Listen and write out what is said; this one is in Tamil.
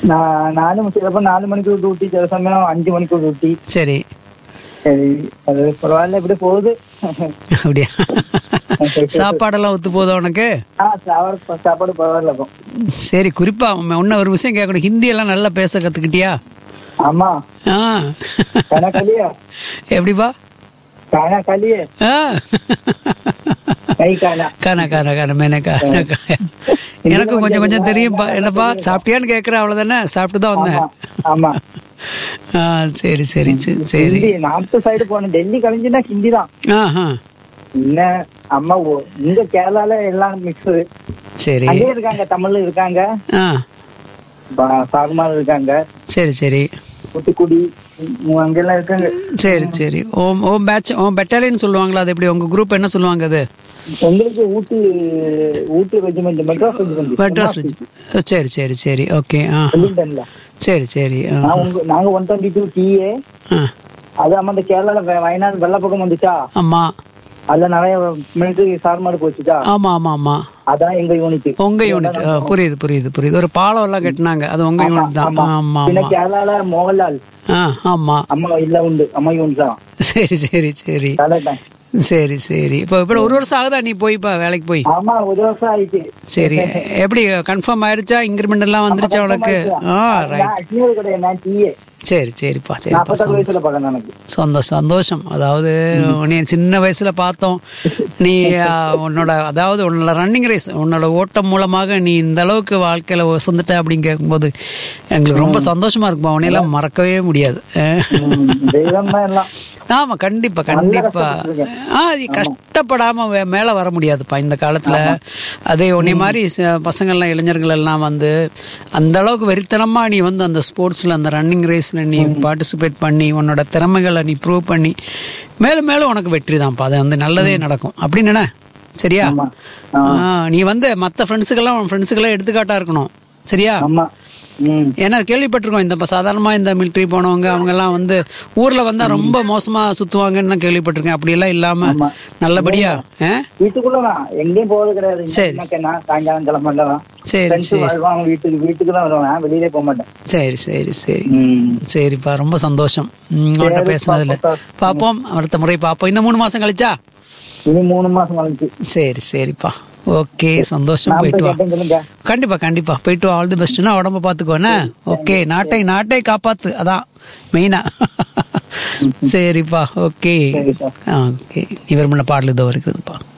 நான் நாலு மணி சிலப்போ நாலு மணிக்கு டியூட்டி சில சமயம் அஞ்சு மணிக்கு டியூட்டி சரி சரி அது பரவாயில்ல இப்படி போகுது அப்படியா சாப்பாடெல்லாம் ஒத்து போதா உனக்கு ஆ சாப்பாடு சாப்பாடு பரவாயில்ல இப்போ சரி குறிப்பா ஒன்ன ஒரு விஷயம் கேட்கணும் ஹிந்தி எல்லாம் நல்லா பேச கத்துக்கிட்டியா ஆமா ஆ கானா கலியா எப்படிப்பா கானா கலியே ஆ கை கானா காணா காணா காணா மேனே காணா காணா. எனக்கும் கொஞ்சம் கொஞ்சம் தெரியும்ப்பா என்னப்பா சாப்பிட்டியான்னு கேட்குறேன் அவ்வளோதானே சாப்பிட்டு தான் வந்தேன் ஆமா ஆ சரி சரி சரி சரி ஹிந்தி நார்த் சைடு போனேன் டெல்லி கழிஞ்சுன்னா ஹிந்தி தான் ஆ ஆ இல்ல அம்மா ஓ- இங்க கேரளால எல்லாம் மிக்ஸ் சரி அங்கேயும் இருக்காங்க தமிழ் இருக்காங்க ஆ சாகுமார் இருக்காங்க சரி சரி தூத்துக்குடி உம், அங்கெல்லாம் இருக்காங்க சரி சரி ஓம் ஓம் பேட்ச் ஓம் பெட்டாலியன் சொல்லுவாங்களா அது எப்படி உங்கள் குரூப் என்ன சொல்லுவாங்க அது எங்களுக்கு Ooty Ooty regiment Madras regiment Madras regiment. சரி சரி சரி ஓகே ஆ வெலிங்டன்ல சரி சரி ஆ நான் உங்க நாங்க ஒன் டுவெண்ட்டி டூ டிஏ ஆ அது ஆமா இந்த கேரளால வ- வயநாடு வெள்ளப்பக்கம் வந்துச்சா ஆமாம் அதுல நிறைய மிலிட்டரி சார்மாடு போச்சுச்சா ஆமாம் ஆமாம் ஆமாம் அதான் எங்க யூனிட் உங்க யூனிட் ஆ, புரியுது புரியுது புரியுது ஒரு பாலம் எல்லாம் கட்டினாங்க அது உங்க யூனிட் தான் ஆமா பின்ன ஆமா கேரளால மோகன்லால் ஆ ஆமா அம்மா இல்ல உண்டு அம்மா யூனிட் தான் சரி சரி சரி கரெக்ட் சரி சரி இப்போ இப்போ ஒரு வருஷம் ஆகுதா நீ போய்ப்பா வேலைக்கு போய் ஆமா ஒரு வருஷம் ஆயிடுச்சு சரி எப்படி கன்ஃபார்ம் ஆயிருச்சா இன்க்ரிமெண்ட் எல்லாம் வந்துருச்சா உனக்கு ஆ ரைட் நான் அக்னியூர் கிடையாது நான் டிஏ சரி சரிப்பா சரிப்பா நாற்பத்தாறு வயசுல பார்க்கணும் எனக்கு சந்தோஷம் சந்தோஷம் அதாவது நீ சின்ன வயசுல பார்த்தோம் நீ ஆ, உன்னோட அதாவது உன்னோட ரன்னிங் ரேஸ் உன்னோட ஓட்டம் மூலமாக நீ இந்த அளவுக்கு வாழ்க்கையில வசந்துட்ட அப்படின்னு கேட்கும்போது எங்களுக்கு ரொம்ப சந்தோஷமா இருக்குப்பா உன்னையெல்லாம் மறக்கவே முடியாது ம், தெய்வம் தான் எல்லாம் ஆமா கண்டிப்பா கண்டிப்பா ஆ அது கஷ்டப்படாம வே- மேல வர முடியாதுப்பா இந்த காலத்துல அதே உன்னை மாதிரி ச- பசங்கள்லாம் இளைஞர்கள் எல்லாம் வந்து அந்த அளவுக்கு வெறித்தனமா நீ வந்து அந்த ஸ்போர்ட்ஸ்ல அந்த ரன்னிங் ரேஸ்ல நீ பார்ட்டிசிபேட் பண்ணி உன்னோட திறமைகளை நீ ப்ரூவ் பண்ணி மேலும் மேலும் உனக்கு வெற்றி தான்ப்பா அது வந்து நல்லதே நடக்கும் அப்படின்னு நினை. சரியா ஆமா ஆ, நீ வந்து மற்ற ஃப்ரெண்ட்ஸுக்கெல்லாம் உன் ஃப்ரெண்ட்ஸுக்கெல்லாம் எடுத்துக்காட்டா இருக்கணும் சரியா ஆமா ம் ஏன்னா கேள்விப்பட்டிருக்கோம் இந்த இப்போ சாதாரணமா இந்த மிலிட்ரி போனவங்க அவங்க எல்லாம் வந்து ஊர்ல வந்தா ரொம்ப மோசமா சுத்துவாங்கன்னு நான் கேள்விப்பட்டிருக்கேன் அப்படியெல்லாம் இல்லாம ஆமா. நல்லபடியா ஆ? வீட்டுக்குள்ள தான் எங்கேயும் போறது கிடையாது சரி. என்ன சாயங்காலம் கிளம்பலாம் சரி ஃப்ரெண்ட்ஸ் சரி வருவாங்க வீட்டுக்கு வீட்டுக்கு தான் வருவாங்க வெளியிலே போக மாட்டேன் சரி சரி சரி ம் சரிப்பா ரொம்ப சந்தோஷம் ம், உன்கிட்ட சரி, பேசுனதுல பாப்போம். பாப்போம் அடுத்த முறை பாப்போம் இன்னும் மூணு மாசம் கழிச்சா இனி மூணு மாசம் கழிச்சு சரி சரிப்பா ஓகே சந்தோஷம் நான் போயிட்டு போய் வா கேட்டேன் சொல்லுங்க கண்டிப்பா கண்டிப்பா போயிட்டு ஆல் தி பெஸ்ட்னா உடம்ப பாத்துக்கோண்ணே ஓகே நாட்டை நாட்டை காப்பாத்து அதான் மெயினா சரிப்பா ஓகே சரி சார் ஓகே இவர் முன்ன பாடல் இதோ இருக்குதுப்பா